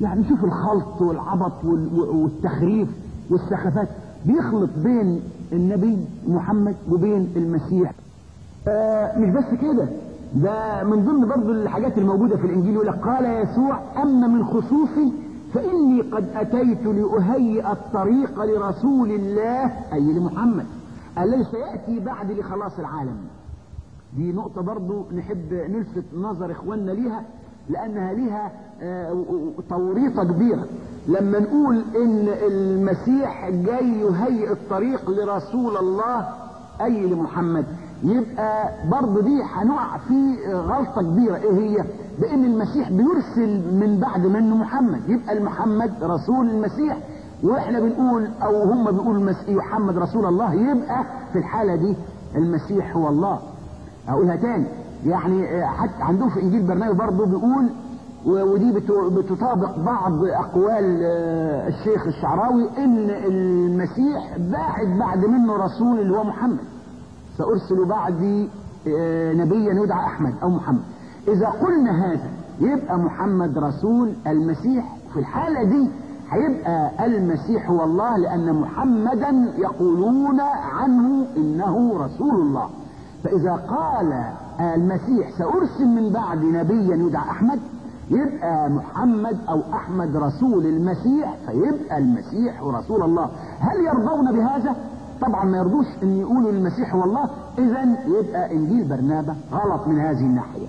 يعني شوف الخلط والعبط والتخريف والسخافات بيخلط بين النبي محمد وبين المسيح آه مش بس كده ده من ضمن برضو الحاجات الموجودة في الإنجيل يقول لك قال يسوع أما من خصوصي فإني قد أتيت لأهيئ الطريق لرسول الله أي لمحمد الذي سيأتي بعد لخلاص العالم دي نقطة برضو نحب نلفت نظر إخواننا ليها لأنها لها توريطة كبيرة لما نقول إن المسيح جاي يهيئ الطريق لرسول الله أي لمحمد يبقى برضه دي هنقع في غلطة كبيرة ايه هي بان المسيح بيرسل من بعد منه محمد يبقى المحمد رسول المسيح واحنا بنقول او هم بيقولوا المسيح محمد رسول الله يبقى في الحالة دي المسيح هو الله اقولها تاني يعني حتى عندهم في انجيل برنامج برضه بيقول ودي بتطابق بعض اقوال الشيخ الشعراوي ان المسيح باعد بعد منه رسول اللي هو محمد سأرسل بعدي نبيا يدعى أحمد أو محمد إذا قلنا هذا يبقى محمد رسول المسيح في الحالة دي هيبقى المسيح هو الله لأن محمدا يقولون عنه إنه رسول الله فإذا قال المسيح سأرسل من بعد نبيا يدعى أحمد يبقى محمد أو أحمد رسول المسيح فيبقى المسيح رسول الله هل يرضون بهذا؟ طبعا ما يرضوش ان يقولوا المسيح هو الله اذا يبقى انجيل برنابا غلط من هذه الناحيه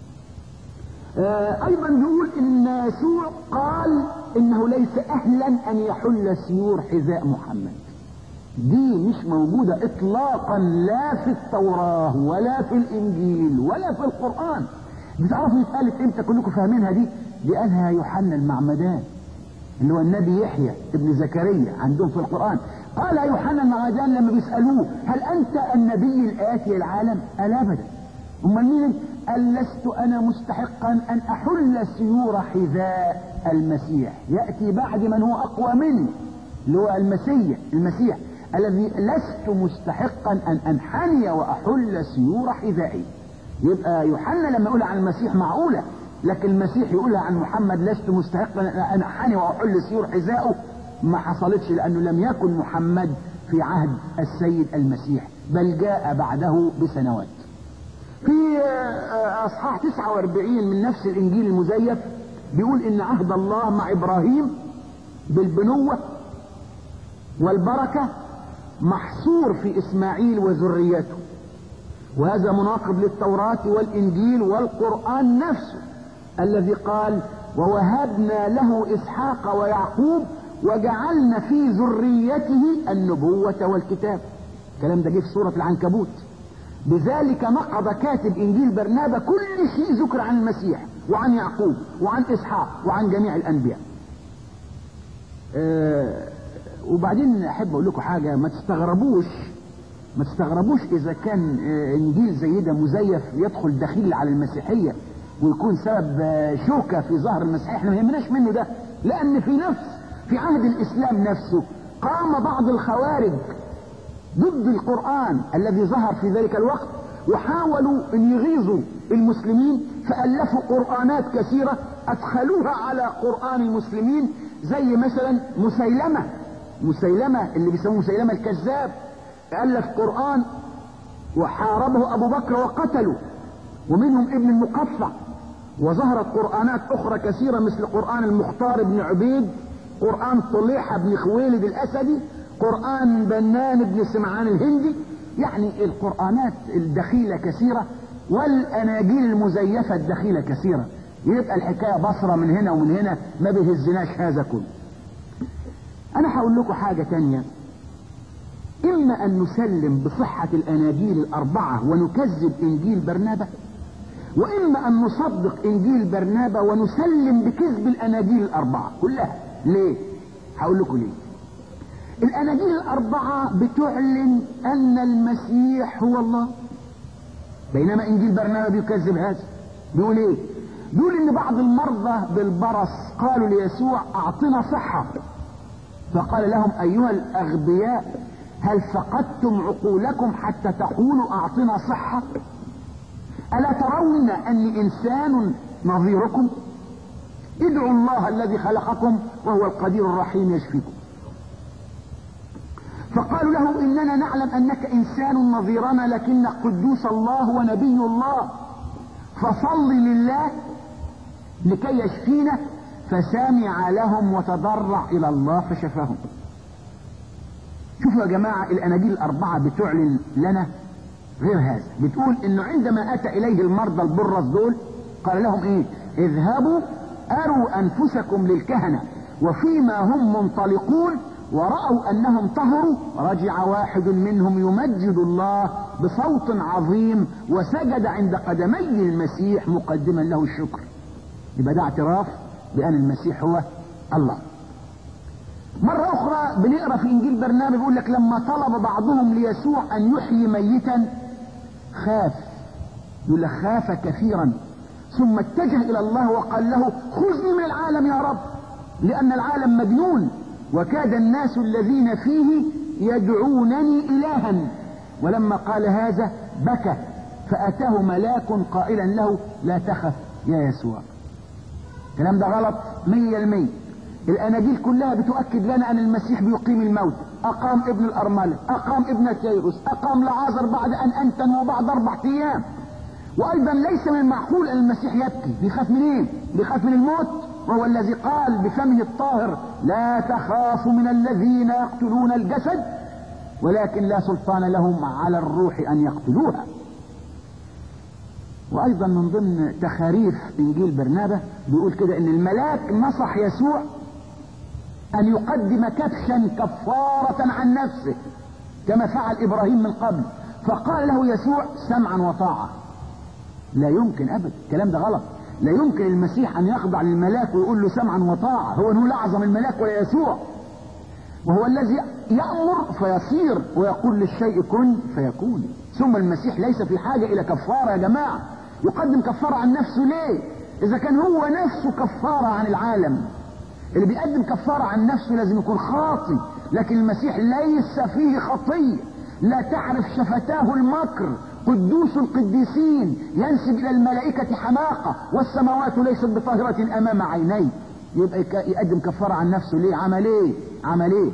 آه ايضا بيقول ان يسوع قال انه ليس اهلا ان يحل سيور حذاء محمد دي مش موجودة اطلاقا لا في التوراة ولا في الانجيل ولا في القرآن بتعرفوا اتقالت امتى كلكم فاهمينها دي دي قالها يوحنا المعمدان اللي هو النبي يحيى ابن زكريا عندهم في القرآن قال يوحنا المعمدان لما بيسألوه هل أنت النبي الآتي العالم؟ قال أبدا أمال مين؟ قال لست أنا مستحقا أن أحل سيور حذاء المسيح يأتي بعد من هو أقوى مني اللي هو المسيح المسيح الذي لست مستحقا أن أنحني وأحل سيور حذائي يبقى يوحنا لما يقول عن المسيح معقولة لكن المسيح يقولها عن محمد لست مستحقا أن أنحني وأحل سيور حذائه ما حصلتش لأنه لم يكن محمد في عهد السيد المسيح بل جاء بعده بسنوات في أصحاح 49 من نفس الإنجيل المزيف بيقول إن عهد الله مع إبراهيم بالبنوة والبركة محصور في إسماعيل وذريته وهذا مناقض للتوراة والإنجيل والقرآن نفسه الذي قال ووهبنا له إسحاق ويعقوب وجعلنا في ذريته النبوة والكتاب الكلام ده جه في سورة العنكبوت بذلك نقض كاتب انجيل برنابا كل شيء ذكر عن المسيح وعن يعقوب وعن اسحاق وعن جميع الانبياء أه وبعدين احب اقول لكم حاجه ما تستغربوش ما تستغربوش اذا كان انجيل زي ده مزيف يدخل دخيل على المسيحيه ويكون سبب شوكه في ظهر المسيحيه احنا ما يهمناش منه ده لان في نفس في عهد الاسلام نفسه قام بعض الخوارج ضد القرآن الذي ظهر في ذلك الوقت وحاولوا ان يغيظوا المسلمين فألفوا قرآنات كثيرة أدخلوها على قرآن المسلمين زي مثلا مسيلمة مسيلمة اللي بيسموه مسيلمة الكذاب ألف قرآن وحاربه أبو بكر وقتله ومنهم ابن المقفع وظهرت قرآنات أخرى كثيرة مثل قرآن المختار بن عبيد قرآن طليحة بن خويلد الأسدي قرآن بنان بن سمعان الهندي يعني القرآنات الدخيلة كثيرة والأناجيل المزيفة الدخيلة كثيرة يبقى الحكاية بصرة من هنا ومن هنا ما بيهزناش هذا كله أنا هقول لكم حاجة تانية إما أن نسلم بصحة الأناجيل الأربعة ونكذب إنجيل برنابا وإما أن نصدق إنجيل برنابا ونسلم بكذب الأناجيل الأربعة كلها ليه؟ هقول لكم ليه الأناجيل الأربعة بتعلن أن المسيح هو الله بينما إنجيل برنابا بيكذب هذا بيقول إيه؟ بيقول إن بعض المرضى بالبرص قالوا ليسوع أعطنا صحة فقال لهم أيها الأغبياء هل فقدتم عقولكم حتى تقولوا أعطنا صحة ألا ترون أني إنسان نظيركم ادعوا الله الذي خلقكم وهو القدير الرحيم يشفيكم فقالوا له اننا نعلم انك انسان نظيرنا لكن قدوس الله ونبي الله فصل لله لكي يشفينا فسمع لهم وتضرع الى الله فشفاهم شوفوا يا جماعة الاناجيل الاربعة بتعلن لنا غير هذا بتقول انه عندما اتى اليه المرضى البرص دول قال لهم ايه اذهبوا اروا انفسكم للكهنة وفيما هم منطلقون ورأوا انهم طهروا رجع واحد منهم يمجد الله بصوت عظيم وسجد عند قدمي المسيح مقدما له الشكر يبقى ده اعتراف بان المسيح هو الله مرة أخرى بنقرا في إنجيل برنامج بيقول لك لما طلب بعضهم ليسوع أن يحيي ميتا خاف يقول لك خاف كثيرا ثم اتجه إلى الله وقال له خذني من العالم يا رب لأن العالم مجنون وكاد الناس الذين فيه يدعونني إلها ولما قال هذا بكى فأتاه ملاك قائلا له لا تخف يا يسوع الكلام ده غلط مية المية الاناجيل كلها بتؤكد لنا ان المسيح بيقيم الموت اقام ابن الارملة اقام ابن تيروس اقام لعازر بعد ان انتن بعد اربع ايام وايضا ليس من المعقول ان المسيح يبكي بيخاف من ايه بيخاف من الموت وهو الذي قال بفمه الطاهر لا تخافوا من الذين يقتلون الجسد ولكن لا سلطان لهم على الروح ان يقتلوها وايضا من ضمن تخاريف انجيل برنابا بيقول كده ان الملاك نصح يسوع ان يقدم كبشا كفارة عن نفسه كما فعل ابراهيم من قبل فقال له يسوع سمعا وطاعة لا يمكن ابدا الكلام ده غلط لا يمكن المسيح ان يخضع للملاك ويقول له سمعا وطاعة هو انه لا اعظم الملاك ولا يسوع وهو الذي يأمر فيصير ويقول للشيء كن فيكون ثم المسيح ليس في حاجة الى كفارة يا جماعة يقدم كفارة عن نفسه ليه اذا كان هو نفسه كفارة عن العالم اللي بيقدم كفارة عن نفسه لازم يكون خاطي لكن المسيح ليس فيه خطية لا تعرف شفتاه المكر قدوس القديسين ينسب الى الملائكة حماقة والسماوات ليست بطاهرة امام عينيه يبقى يقدم كفارة عن نفسه ليه عمل ايه عمل ايه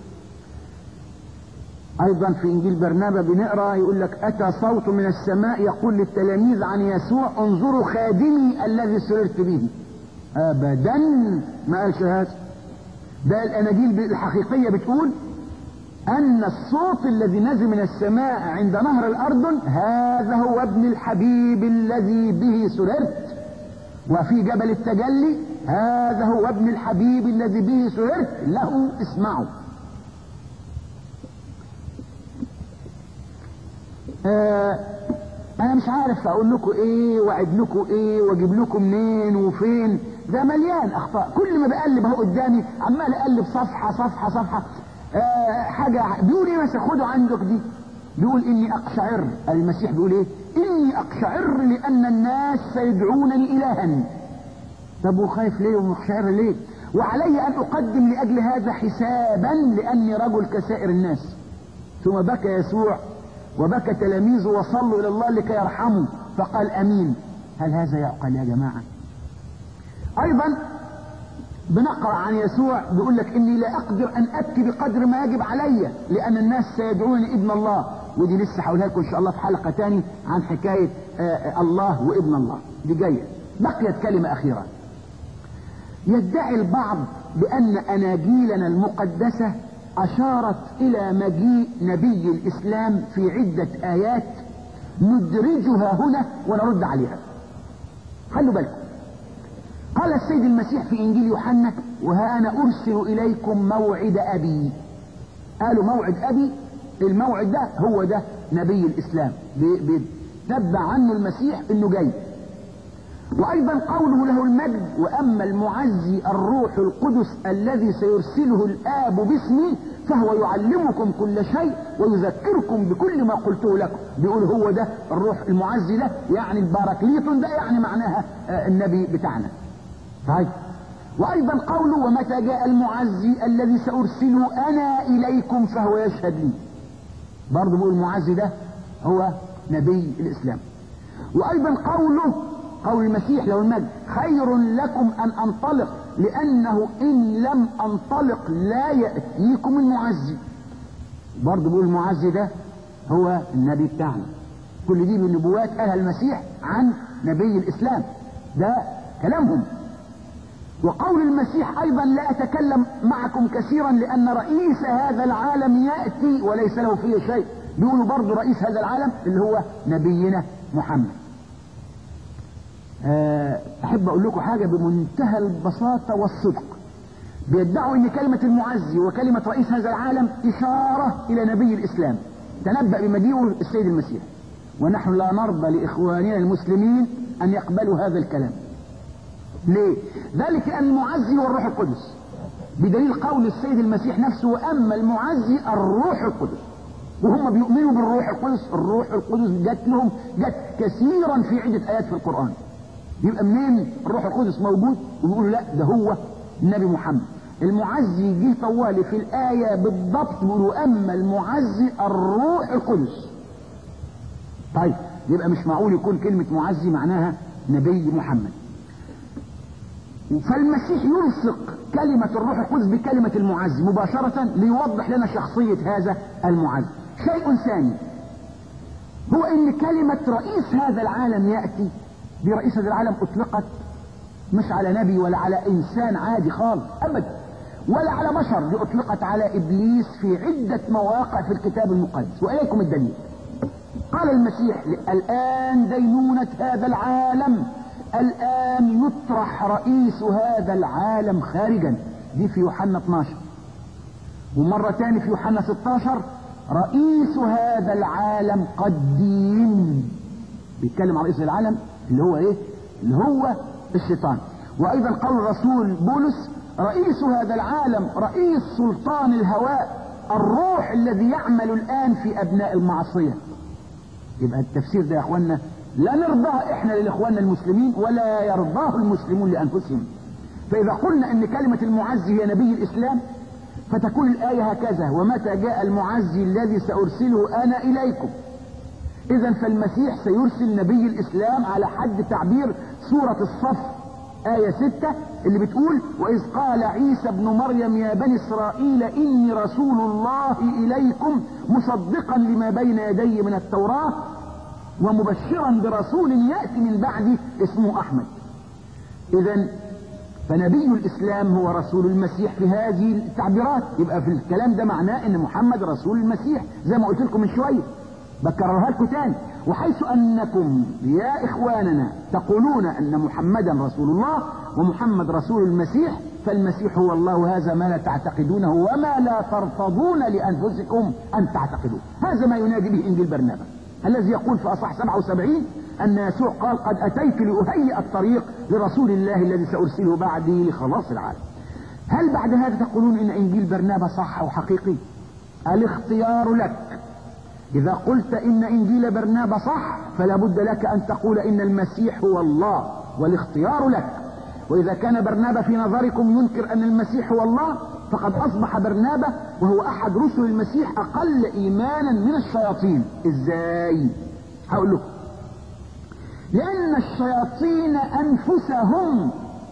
ايضا في انجيل برنابا بنقرا يقول لك اتى صوت من السماء يقول للتلاميذ عن يسوع انظروا خادمي الذي سررت به ابدا ما قالش هذا ده الاناجيل الحقيقيه بتقول ان الصوت الذي نزل من السماء عند نهر الاردن هذا هو ابن الحبيب الذي به سررت وفي جبل التجلي هذا هو ابن الحبيب الذي به سررت له اسمعوا آه انا مش عارف اقول لكم ايه واعد لكم ايه واجيب لكم منين وفين ده مليان اخطاء كل ما بقلب اهو قدامي عمال اقلب صفحه صفحه صفحه آه حاجه بيقول ايه مثلا خدوا عندك دي بيقول اني اقشعر المسيح بيقول ايه اني اقشعر لان الناس سيدعونني الها طب وخايف ليه ومقشعر ليه وعلي ان اقدم لاجل هذا حسابا لاني رجل كسائر الناس ثم بكى يسوع وبكى تلاميذه وصلوا الى الله لكي يرحموا فقال امين هل هذا يعقل يا جماعه ايضا بنقرا عن يسوع بيقول لك اني لا اقدر ان ابكي بقدر ما يجب علي لان الناس سيدعونني ابن الله ودي لسه هقولها لكم ان شاء الله في حلقه تاني عن حكايه آه الله وابن الله دي جايه بقيت كلمه اخيره يدعي البعض بان اناجيلنا المقدسه اشارت الى مجيء نبي الاسلام في عدة ايات ندرجها هنا ونرد عليها خلوا بالكم قال السيد المسيح في انجيل يوحنا وها انا ارسل اليكم موعد ابي قالوا موعد ابي الموعد ده هو ده نبي الاسلام بيتنبأ عنه المسيح انه جاي وايضا قوله له المجد واما المعزي الروح القدس الذي سيرسله الاب باسمي فهو يعلمكم كل شيء ويذكركم بكل ما قلته لكم بيقول هو ده الروح المعزي ده يعني الباراكليتون ده يعني معناها النبي بتاعنا طيب وايضا قوله ومتى جاء المعزي الذي سارسله انا اليكم فهو يشهد لي برضه بيقول المعزي ده هو نبي الاسلام وايضا قوله قول المسيح له المجد خير لكم ان انطلق لانه ان لم انطلق لا ياتيكم المعزي برضه بيقول المعزي ده هو النبي بتاعنا كل دي من نبوات قالها المسيح عن نبي الاسلام ده كلامهم وقول المسيح ايضا لا اتكلم معكم كثيرا لان رئيس هذا العالم ياتي وليس له فيه شيء بيقولوا برضه رئيس هذا العالم اللي هو نبينا محمد احب اقول لكم حاجه بمنتهى البساطه والصدق بيدعوا ان كلمه المعزي وكلمه رئيس هذا العالم اشاره الى نبي الاسلام تنبأ بمجيئه السيد المسيح ونحن لا نرضى لاخواننا المسلمين ان يقبلوا هذا الكلام ليه ذلك ان المعزي هو الروح القدس بدليل قول السيد المسيح نفسه واما المعزي الروح القدس وهم بيؤمنوا بالروح القدس الروح القدس جت لهم جت كثيرا في عدة آيات في القرآن يبقى منين الروح القدس موجود ويقولوا لا ده هو النبي محمد المعزي جه طوالي في الآية بالضبط بيقولوا أما المعزي الروح القدس طيب يبقى مش معقول يكون كلمة معزي معناها نبي محمد فالمسيح يلصق كلمة الروح القدس بكلمة المعزي مباشرة ليوضح لنا شخصية هذا المعزي شيء ثاني هو ان كلمة رئيس هذا العالم يأتي دي رئيس هذا العالم اطلقت مش على نبي ولا على انسان عادي خالص ابدا ولا على بشر دي اطلقت على ابليس في عدة مواقع في الكتاب المقدس واليكم الدليل قال المسيح الان دينونة هذا العالم الان يطرح رئيس هذا العالم خارجا دي في يوحنا 12 ومرة تاني في يوحنا 16 رئيس هذا العالم قد دين بيتكلم عن رئيس العالم اللي هو ايه اللي هو الشيطان وايضا قول الرسول بولس رئيس هذا العالم رئيس سلطان الهواء الروح الذي يعمل الان في ابناء المعصية يبقى التفسير ده يا اخوانا لا نرضاه احنا لاخواننا المسلمين ولا يرضاه المسلمون لانفسهم فاذا قلنا ان كلمة المعزي هي نبي الاسلام فتكون الآية هكذا ومتى جاء المعزي الذي سأرسله أنا إليكم إذا فالمسيح سيرسل نبي الإسلام على حد تعبير سورة الصف آية ستة اللي بتقول وإذ قال عيسى ابن مريم يا بني إسرائيل إني رسول الله إليكم مصدقا لما بين يدي من التوراة ومبشرا برسول يأتي من بعدي اسمه أحمد إذا فنبي الاسلام هو رسول المسيح في هذه التعبيرات يبقى في الكلام ده معناه ان محمد رسول المسيح زي ما قلت لكم من شويه بكررها لكم تاني وحيث انكم يا اخواننا تقولون ان محمدا رسول الله ومحمد رسول المسيح فالمسيح هو الله هذا ما لا تعتقدونه وما لا ترفضون لانفسكم ان تعتقدوه هذا ما ينادي به انجيل برنابا الذي يقول في اصح 77 ان يسوع قال قد اتيت لاهيئ الطريق لرسول الله الذي سارسله بعدي لخلاص العالم هل بعد هذا تقولون ان انجيل برنابا صح وحقيقي الاختيار لك اذا قلت ان انجيل برنابا صح فلا بد لك ان تقول ان المسيح هو الله والاختيار لك واذا كان برنابا في نظركم ينكر ان المسيح هو الله فقد اصبح برنابا وهو احد رسل المسيح اقل ايمانا من الشياطين ازاي هقول لكم لأن الشياطين أنفسهم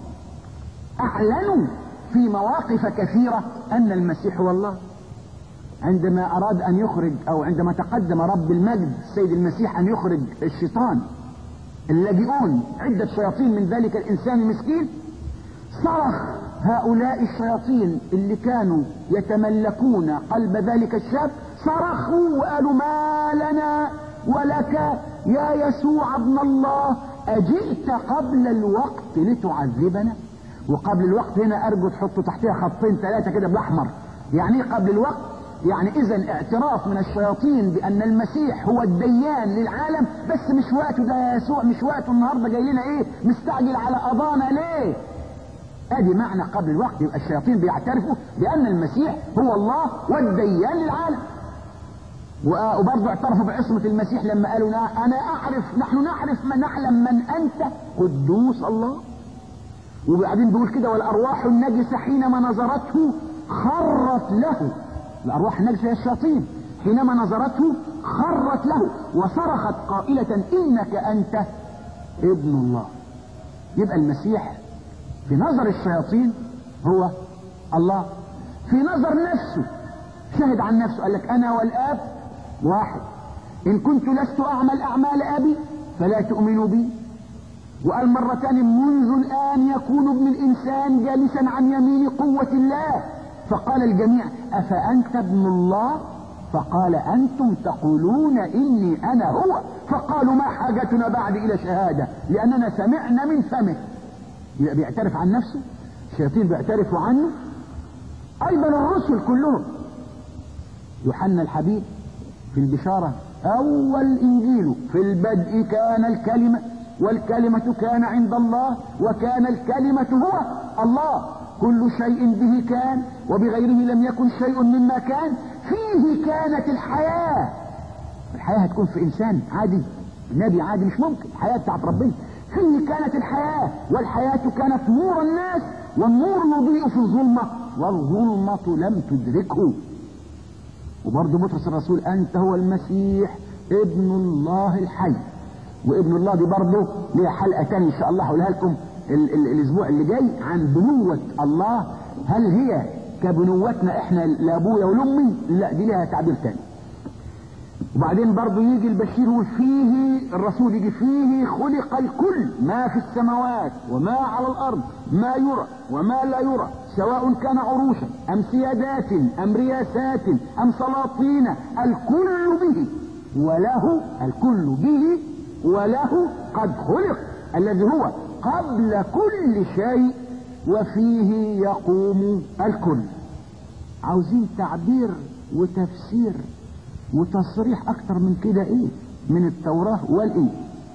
أعلنوا في مواقف كثيرة أن المسيح هو الله عندما أراد أن يخرج أو عندما تقدم رب المجد السيد المسيح أن يخرج الشيطان اللاجئون عدة شياطين من ذلك الإنسان المسكين صرخ هؤلاء الشياطين اللي كانوا يتملكون قلب ذلك الشاب صرخوا وقالوا ما لنا ولك يا يسوع ابن الله أجئت قبل الوقت لتعذبنا وقبل الوقت هنا أرجو تحطوا تحتها خطين ثلاثة كده بالأحمر يعني ايه قبل الوقت يعني إذا اعتراف من الشياطين بأن المسيح هو الديان للعالم بس مش وقته ده يا يسوع مش وقته النهارده جاي لنا إيه مستعجل على قضانا ليه ادي معنى قبل الوقت يبقى الشياطين بيعترفوا بأن المسيح هو الله والديان للعالم وبرضه اعترفوا بعصمة المسيح لما قالوا انا اعرف نحن نعرف من نعلم من انت قدوس الله وبعدين بيقول كده والارواح النجسة حينما نظرته خرت له الارواح النجسة هي الشياطين حينما نظرته خرت له وصرخت قائلة انك انت ابن الله يبقى المسيح في نظر الشياطين هو الله في نظر نفسه شهد عن نفسه قال لك انا والاب واحد ان كنت لست اعمل اعمال ابي فلا تؤمنوا بي وقال مرة تانية منذ الآن يكون ابن الإنسان جالسا عن يمين قوة الله فقال الجميع أفأنت ابن الله فقال أنتم تقولون إني أنا هو فقالوا ما حاجتنا بعد إلى شهادة لأننا سمعنا من فمه يبقى بيعترف عن نفسه الشياطين بيعترفوا عنه أيضا الرسل كلهم يوحنا الحبيب في البشارة أول إنجيله في البدء كان الكلمة والكلمة كان عند الله وكان الكلمة هو الله كل شيء به كان وبغيره لم يكن شيء مما كان فيه كانت الحياة الحياة هتكون في إنسان عادي نبي عادي مش ممكن الحياة بتاعت ربنا فيه كانت الحياة والحياة كانت نور الناس والنور يضيء في الظلمة والظلمة لم تدركه وبرضه بطرس الرسول أنت هو المسيح ابن الله الحي وابن الله دي برضه ليها حلقة تانية إن شاء الله هقولها لكم ال ال الأسبوع اللي جاي عن بنوة الله هل هي كبنوتنا إحنا لأبويا ولأمي؟ لا دي ليها تعبير تاني. وبعدين برضه يجي البشير وفيه الرسول يجي فيه خلق الكل ما في السماوات وما على الارض ما يرى وما لا يرى سواء كان عروشا ام سيادات ام رياسات ام سلاطين الكل به وله الكل به وله قد خلق الذي هو قبل كل شيء وفيه يقوم الكل عاوزين تعبير وتفسير وتصريح اكتر من كده ايه من التوراة والايه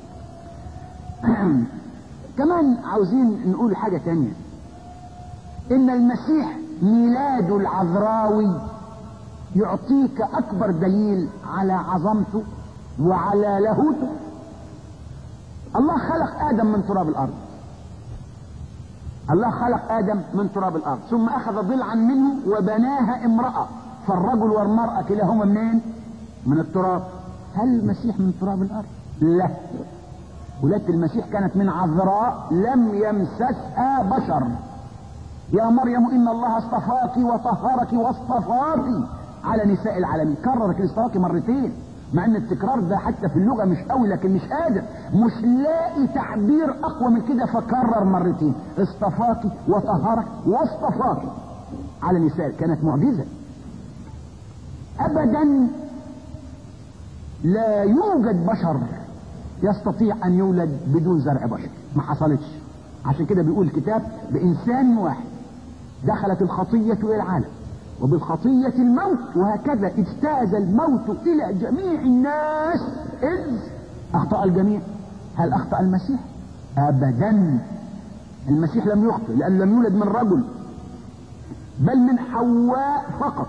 كمان عاوزين نقول حاجة تانية ان المسيح ميلاد العذراوي يعطيك اكبر دليل على عظمته وعلى لاهوته الله خلق ادم من تراب الارض الله خلق ادم من تراب الارض ثم اخذ ضلعا منه وبناها امرأة فالرجل والمرأة كلاهما منين من التراب هل المسيح من تراب الارض لا ولادة المسيح كانت من عذراء لم يمسسها بشر يا مريم ان الله اصطفاك وطهرك واصطفاك على نساء العالمين كرر الاصطفاك مرتين مع ان التكرار ده حتى في اللغه مش قوي لكن مش قادر مش لاقي تعبير اقوى من كده فكرر مرتين اصطفاك وطهرك واصطفاك على نساء كانت معجزه ابدا لا يوجد بشر يستطيع ان يولد بدون زرع بشر ما حصلتش عشان كده بيقول الكتاب بانسان واحد دخلت الخطية الى العالم وبالخطية الموت وهكذا اجتاز الموت الى جميع الناس اذ اخطأ الجميع هل اخطأ المسيح ابدا المسيح لم يخطئ لان لم يولد من رجل بل من حواء فقط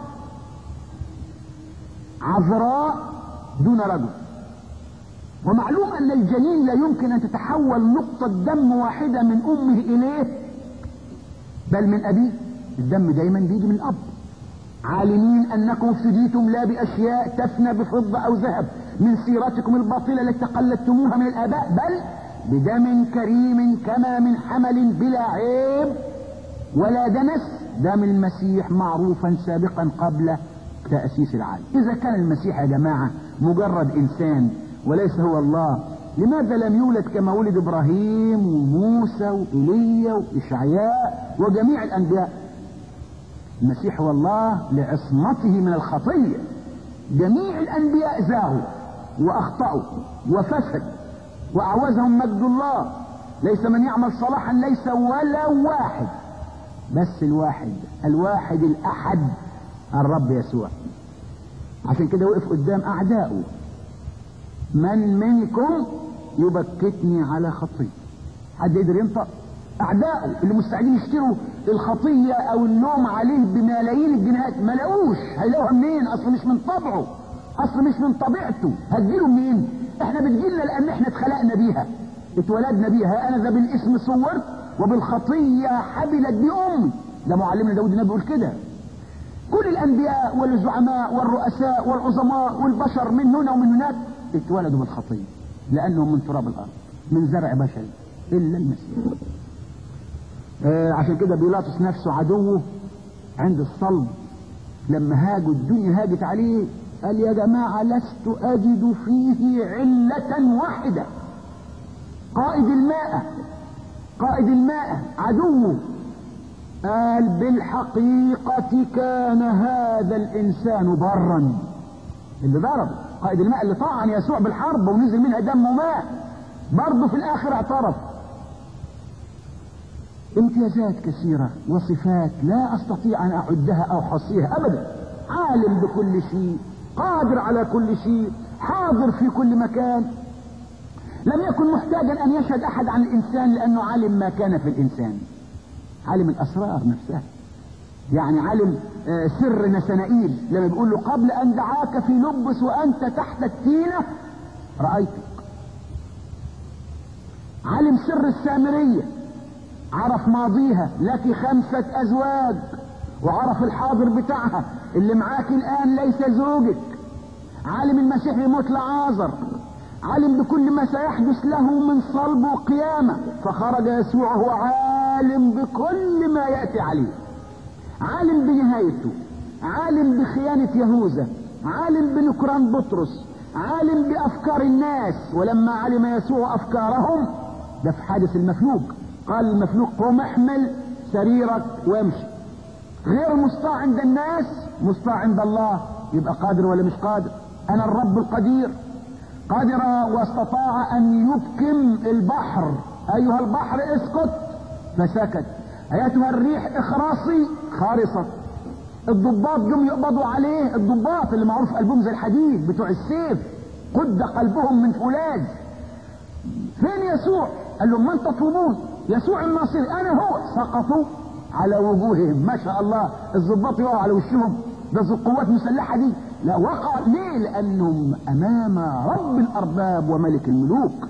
عذراء دون رجل ومعلوم ان الجنين لا يمكن ان تتحول نقطة دم واحدة من امه اليه بل من ابيه الدم دايما بيجي من الاب عالمين انكم افتديتم لا باشياء تفنى بفضة او ذهب من سيرتكم الباطلة التي تقلدتموها من الاباء بل بدم كريم كما من حمل بلا عيب ولا دنس دم المسيح معروفا سابقا قبل تأسيس العالم إذا كان المسيح يا جماعة مجرد إنسان وليس هو الله لماذا لم يولد كما ولد إبراهيم وموسى وإيليا وإشعياء وجميع الأنبياء المسيح هو الله لعصمته من الخطية جميع الأنبياء زاغوا وأخطأوا وفسد وأعوزهم مجد الله ليس من يعمل صلاحا ليس ولا واحد بس الواحد الواحد الأحد الرب يسوع عشان كده وقف قدام اعدائه من منكم يبكتني على خطيه حد يقدر ينطق اعدائه اللي مستعدين يشتروا الخطيه او اللوم عليه بملايين الجنيهات ما لقوش هيلاقوها منين اصل مش من طبعه اصل مش من طبيعته هتجيله منين احنا بتجيلنا لان احنا اتخلقنا بيها اتولدنا بيها انا ذا بالاسم صورت وبالخطيه حبلت بي امي ده معلمنا داود النبي بيقول كده كل الانبياء والزعماء والرؤساء والعظماء والبشر من هنا ومن هناك اتولدوا بالخطيه لانهم من تراب الارض من زرع بشري الا المسيح آه عشان كده بيلاطس نفسه عدوه عند الصلب لما هاجوا الدنيا هاجت عليه قال يا جماعة لست أجد فيه علة واحدة قائد الماء قائد الماء عدوه قال بالحقيقة كان هذا الإنسان برا اللي ضرب قائد الماء اللي طعن يسوع بالحرب ونزل منها دم وماء برضه في الآخر اعترف امتيازات كثيرة وصفات لا أستطيع أن أعدها أو أحصيها أبدا عالم بكل شيء قادر على كل شيء حاضر في كل مكان لم يكن محتاجا أن يشهد أحد عن الإنسان لأنه علم ما كان في الإنسان علم الأسرار نفسها يعني علم سر نسنائيل لما بيقول له قبل أن دعاك في لبس وأنت تحت التينة رأيتك علم سر السامرية عرف ماضيها لك خمسة أزواج وعرف الحاضر بتاعها اللي معاك الآن ليس زوجك عالم المسيح يموت لعازر علم بكل ما سيحدث له من صلب وقيامة فخرج يسوع هو عالم بكل ما يأتي عليه عالم بنهايته عالم بخيانة يهوذا عالم بنكران بطرس عالم بأفكار الناس ولما علم يسوع أفكارهم ده في حادث المفلوج قال المفلوج قم احمل سريرك وامشي غير مستطاع عند الناس مستطاع عند الله يبقى قادر ولا مش قادر انا الرب القدير قدر واستطاع ان يبكم البحر ايها البحر اسكت فسكت ايتها الريح اخراصي خارصت الضباط جم يقبضوا عليه الضباط اللي معروف قلبهم زي الحديد بتوع السيف قد قلبهم من فولاذ فين يسوع قال لهم من تطلبون يسوع الناصري انا هو سقطوا على وجوههم ما شاء الله الضباط يقعوا على وشهم ده القوات المسلحه دي لا وقع ليه لانهم امام رب الارباب وملك الملوك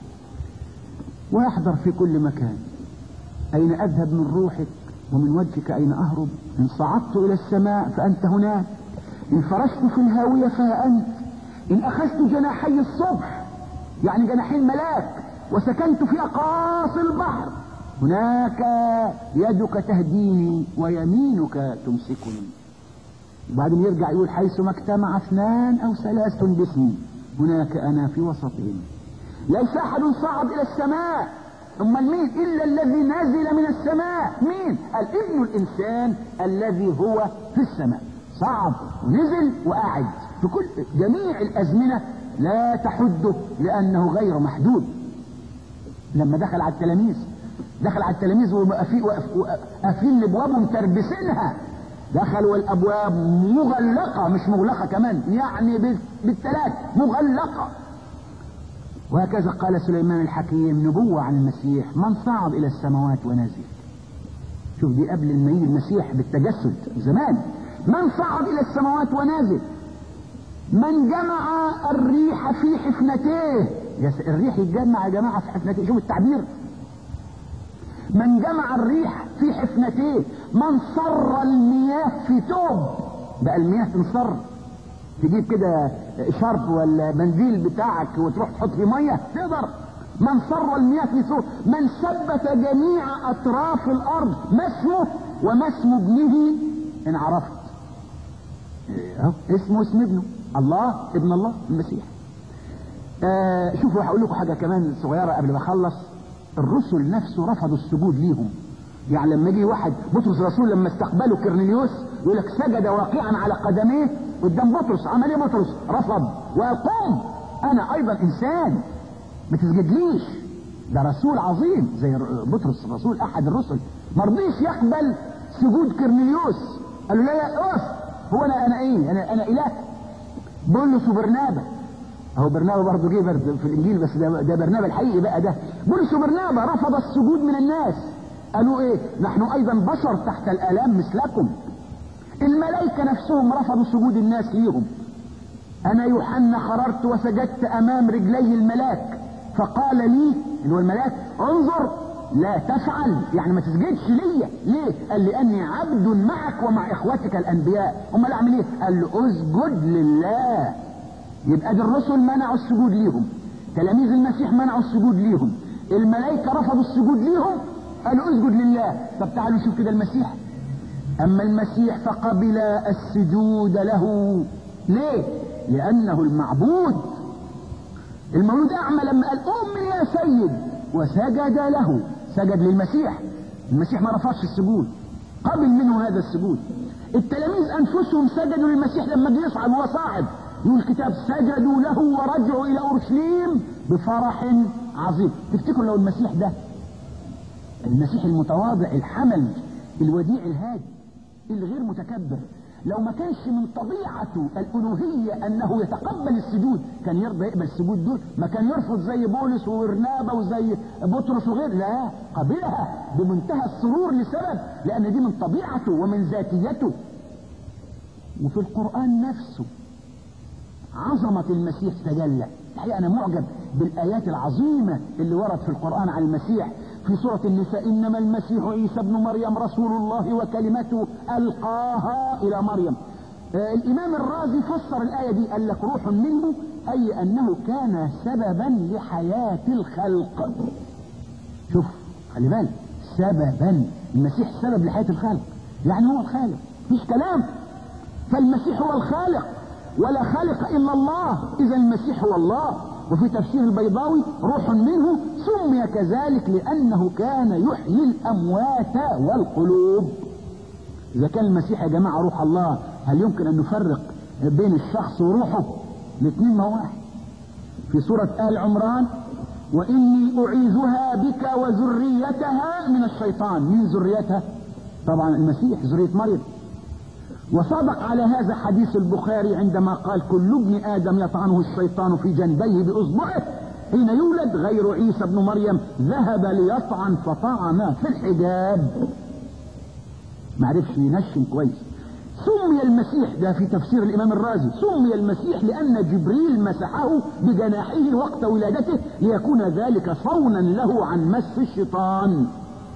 ويحضر في كل مكان اين اذهب من روحك ومن وجهك اين اهرب ان صعدت الى السماء فانت هناك ان فرشت في الهاويه فها انت ان اخذت جناحي الصبح يعني جناحي الملاك وسكنت في اقاصي البحر هناك يدك تهديني ويمينك تمسكني وبعدين يرجع يقول حيثما اجتمع اثنان او ثلاث باسمي هناك انا في وسطهم ليس احد صعد الى السماء امال مين الا الذي نزل من السماء مين قال ابن الانسان الذي هو في السماء صعد ونزل وقعد في كل جميع الازمنه لا تحده لانه غير محدود لما دخل على التلاميذ دخل على التلاميذ وقافلين الابواب ومتربسينها دخلوا والابواب مغلقه مش مغلقه كمان يعني بالثلاث مغلقه وهكذا قال سليمان الحكيم نبوة عن المسيح من صعد إلى السماوات ونزل شوف دي قبل المجيء المسيح بالتجسد زمان من صعد إلى السماوات ونازل من جمع الريح في حفنتيه الريح يتجمع يا جماعة في حفنتيه شوف التعبير من جمع الريح في حفنتيه من صر المياه في توب بقى المياه تنصر تجيب كده شرب ولا منديل بتاعك وتروح تحط فيه ميه تقدر من صر المياه في ثوب من ثبت جميع اطراف الارض ما اسمه وما اسم ابنه ان عرفت اه اسمه اسم ابنه الله ابن الله المسيح آه شوفوا هقول لكم حاجه كمان صغيره قبل ما اخلص الرسل نفسه رفضوا السجود ليهم يعني لما يجي واحد بطرس الرسول لما استقبله كرنيليوس يقول لك سجد واقعا على قدميه قدام بطرس عمل ايه بطرس رفض وقوم انا ايضا انسان ما تسجدليش ده رسول عظيم زي بطرس الرسول احد الرسل ما رضيش يقبل سجود كرنيليوس قال له لا لا اقف هو انا انا ايه انا انا اله بولس وبرنابا اهو برنابا برضه جه في الانجيل بس ده, ده برنابا الحقيقي بقى ده بولس وبرنابا رفض السجود من الناس قالوا ايه نحن ايضا بشر تحت الالام مثلكم الملائكة نفسهم رفضوا سجود الناس ليهم انا يوحنا خررت وسجدت امام رجلي الملاك فقال لي اللي هو الملاك انظر لا تفعل يعني ما تسجدش ليا ليه قال لاني عبد معك ومع اخوتك الانبياء امال اعمل ايه قال له اسجد لله يبقى دي الرسل منعوا السجود ليهم تلاميذ المسيح منعوا السجود ليهم الملائكة رفضوا السجود ليهم قالوا اسجد لله طب تعالوا نشوف كده المسيح اما المسيح فقبل السجود له ليه لانه المعبود المولود اعمى لما قال امي يا سيد وسجد له سجد للمسيح المسيح ما رفضش السجود قبل منه هذا السجود التلاميذ انفسهم سجدوا للمسيح لما جه يصعد وهو صاعد يقول الكتاب سجدوا له ورجعوا الى اورشليم بفرح عظيم تفتكروا لو المسيح ده المسيح المتواضع الحمل الوديع الهادي الغير متكبر لو ما كانش من طبيعته الالوهيه انه يتقبل السجود كان يرضى يقبل السجود دول ما كان يرفض زي بولس وورنابا وزي بطرس وغير لا قبلها بمنتهى السرور لسبب لان دي من طبيعته ومن ذاتيته وفي القران نفسه عظمه المسيح تجلى الحقيقه انا معجب بالايات العظيمه اللي ورد في القران عن المسيح في سورة النساء إنما المسيح عيسى ابن مريم رسول الله وكلمته ألقاها إلى مريم آه الإمام الرازي فسر الآية دي قال لك روح منه أي أنه كان سببا لحياة الخلق شوف خلي بالك سببا المسيح سبب لحياة الخلق يعني هو الخالق مفيش كلام فالمسيح هو الخالق ولا خالق إلا الله إذا المسيح هو الله وفي تفسير البيضاوي روح منه سمي كذلك لأنه كان يحيي الأموات والقلوب إذا كان المسيح يا جماعة روح الله هل يمكن أن نفرق بين الشخص وروحه الاثنين ما واحد في سورة آل عمران وإني أعيذها بك وذريتها من الشيطان من ذريتها طبعا المسيح ذرية مريم وصدق على هذا حديث البخاري عندما قال كل ابن ادم يطعنه الشيطان في جنبيه باصبعه حين يولد غير عيسى بن مريم ذهب ليطعن فطعن في الحجاب ما عرفش ينشن كويس سمي المسيح ده في تفسير الامام الرازي سمي المسيح لان جبريل مسحه بجناحه وقت ولادته ليكون ذلك صونا له عن مس الشيطان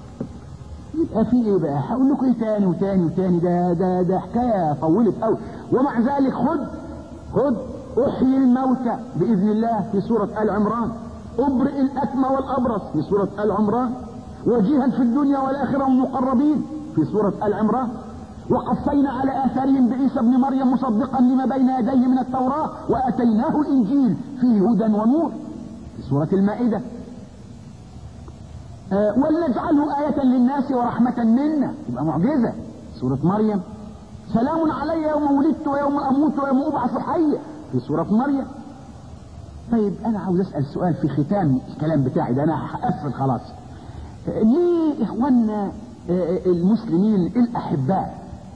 يبقى في ايه بقى هقول لكم ايه تاني وتاني وتاني ده ده ده حكايه طولت قوي ومع ذلك خد خد احيي الموتى باذن الله في سوره ال عمران ابرئ الاكمى والابرص في سوره ال عمران وجيها في الدنيا والاخره مقربين في سوره ال عمران وقفينا على اثارهم بعيسى ابن مريم مصدقا لما بين يديه من التوراه واتيناه الانجيل فيه هدى ونور في سوره المائده آه ولنجعله آية للناس ورحمة منا يبقى معجزة سورة مريم سلام علي يوم ولدت ويوم أموت ويوم أبعث حيا في سورة مريم طيب أنا عاوز أسأل سؤال في ختام الكلام بتاعي ده أنا هقفل خلاص آه ليه إخواننا آه المسلمين الأحباء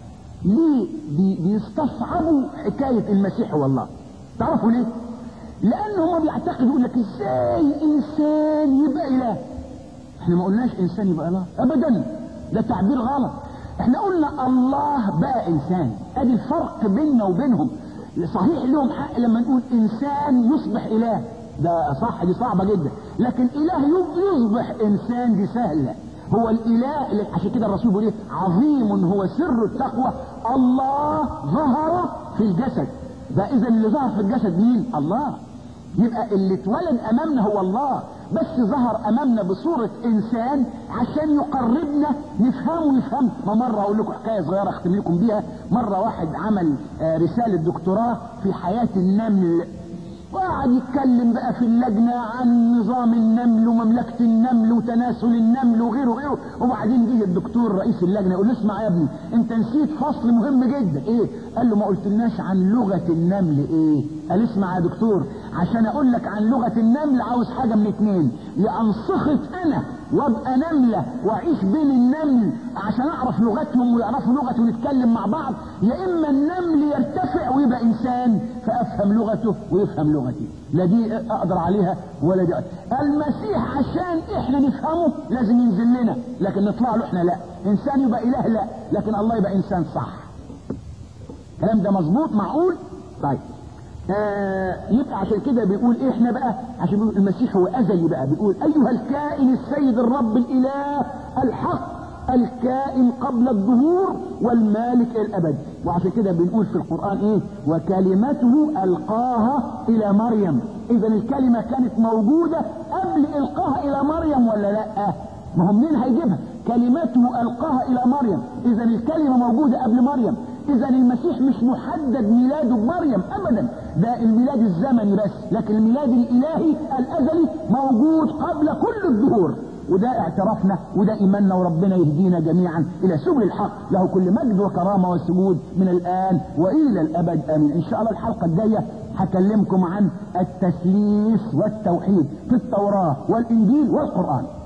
ليه بي بيستصعبوا حكاية المسيح والله تعرفوا ليه؟ لأنهم بيعتقدوا يقول لك إزاي إنسان يبقى إله احنا ما قلناش انسان يبقى الله ابدا ده تعبير غلط احنا قلنا الله بقى انسان ادي الفرق بيننا وبينهم صحيح لهم حق لما نقول انسان يصبح اله ده صح دي صعبة جدا لكن اله يصبح انسان دي سهلة هو الاله عشان كده الرسول بيقول ايه عظيم هو سر التقوى الله ظهر في الجسد ده اذا اللي ظهر في الجسد مين الله يبقى اللي اتولد امامنا هو الله بس ظهر امامنا بصورة انسان عشان يقربنا نفهمه ونفهم ما مرة اقول لكم حكاية صغيرة اختم لكم بيها مرة واحد عمل رسالة دكتوراه في حياة النمل وقعد يتكلم بقى في اللجنة عن نظام النمل ومملكة النمل وتناسل النمل وغيره وغيره وبعدين جه الدكتور رئيس اللجنة يقول له اسمع يا ابني انت نسيت فصل مهم جدا ايه قال له ما قلتلناش عن لغة النمل ايه قال اسمع يا دكتور عشان اقول لك عن لغة النمل عاوز حاجة من اتنين يا انسخط انا وابقى نملة واعيش بين النمل عشان اعرف لغتهم ويعرفوا لغتي ونتكلم مع بعض يا اما النمل يرتفع ويبقى انسان فافهم لغته ويفهم لغتي لا دي اقدر عليها ولا دي المسيح عشان احنا نفهمه لازم ينزل لنا لكن نطلع له احنا لا انسان يبقى اله لا لكن الله يبقى انسان صح الكلام ده مظبوط معقول طيب آه يبقى عشان كده بيقول ايه احنا بقى عشان بيقول المسيح هو ازلي بقى بيقول ايها الكائن السيد الرب الاله الحق الكائن قبل الظهور والمالك الى الابد وعشان كده بنقول في القران ايه وكلمته القاها الى مريم اذا الكلمه كانت موجوده قبل قبل القاها الى مريم ولا لا ما هو منين هيجيبها كلمته القاها الى مريم اذا الكلمه موجوده قبل مريم اذا المسيح مش محدد ميلاده بمريم ابدا ده الميلاد الزمني بس لكن الميلاد الالهي الازلي موجود قبل كل الظهور وده اعترافنا وده ايماننا وربنا يهدينا جميعا الى سبل الحق له كل مجد وكرامه وسجود من الان والى الابد امين ان شاء الله الحلقه الجايه هكلمكم عن التثليث والتوحيد في التوراه والانجيل والقران